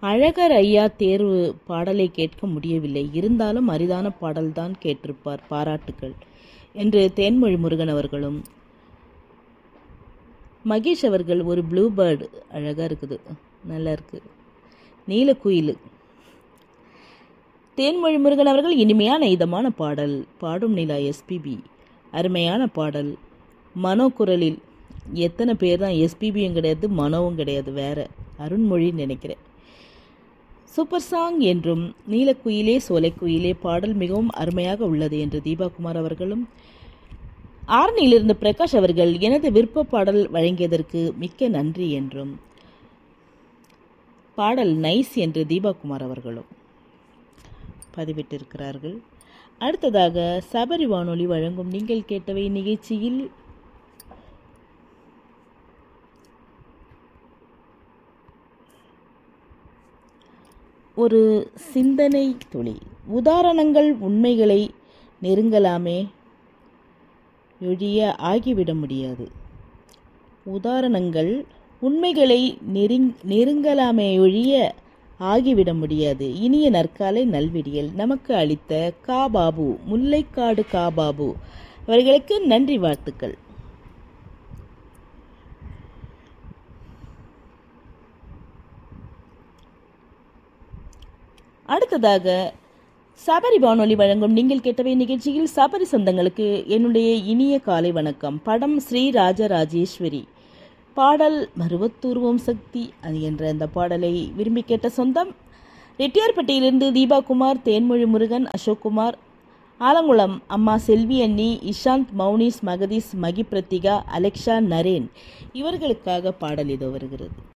அழகர் ஐயா தேர்வு பாடலை கேட்க முடியவில்லை இருந்தாலும் அரிதான பாடல்தான் கேட்டிருப்பார் பாராட்டுக்கள் என்று தேன்மொழி முருகன் அவர்களும் மகேஷ் அவர்கள் ஒரு ப்ளூ பேர்டு அழகாக இருக்குது நல்லா இருக்கு நீலக்குயில் தேன்மொழி முருகன் அவர்கள் இனிமையான இதமான பாடல் பாடும் நிலா எஸ்பிபி அருமையான பாடல் மனோ குரலில் எத்தனை பேர் தான் எஸ்பிபியும் கிடையாது மனோவும் கிடையாது வேற அருண்மொழின்னு நினைக்கிறேன் சூப்பர் சாங் என்றும் நீலக்குயிலே சோலைக்குயிலே பாடல் மிகவும் அருமையாக உள்ளது என்று தீபாகுமார் அவர்களும் ஆரணியிலிருந்து பிரகாஷ் அவர்கள் எனது விருப்ப பாடல் வழங்கியதற்கு மிக்க நன்றி என்றும் பாடல் நைஸ் என்று தீபாகுமார் அவர்களும் பதிவிட்டிருக்கிறார்கள் அடுத்ததாக சபரி வானொலி வழங்கும் நீங்கள் கேட்டவை நிகழ்ச்சியில் ஒரு சிந்தனை துளி உதாரணங்கள் உண்மைகளை நெருங்கலாமே ஒழிய ஆகிவிட முடியாது உதாரணங்கள் உண்மைகளை நெருங் நெருங்கலாமே ஒழிய ஆகிவிட முடியாது இனிய நற்காலை நல்விடியல் நமக்கு அளித்த கா பாபு முல்லைக்காடு கா பாபு அவர்களுக்கு நன்றி வாழ்த்துக்கள் அடுத்ததாக சபரி வானொலி வழங்கும் நீங்கள் கேட்டவை நிகழ்ச்சியில் சபரி சொந்தங்களுக்கு என்னுடைய இனிய காலை வணக்கம் படம் ஸ்ரீ ராஜராஜேஸ்வரி பாடல் மருவத்தூர்வம் சக்தி அது என்ற இந்த பாடலை விரும்பி கேட்ட சொந்தம் ரெட்டியார்பட்டியிலிருந்து தீபாகுமார் தேன்மொழி முருகன் அசோக்குமார் ஆலங்குளம் அம்மா செல்வி அண்ணி இஷாந்த் மௌனிஸ் மகதீஸ் மகி பிரத்திகா அலெக்ஷா நரேன் இவர்களுக்காக பாடல் இதோ வருகிறது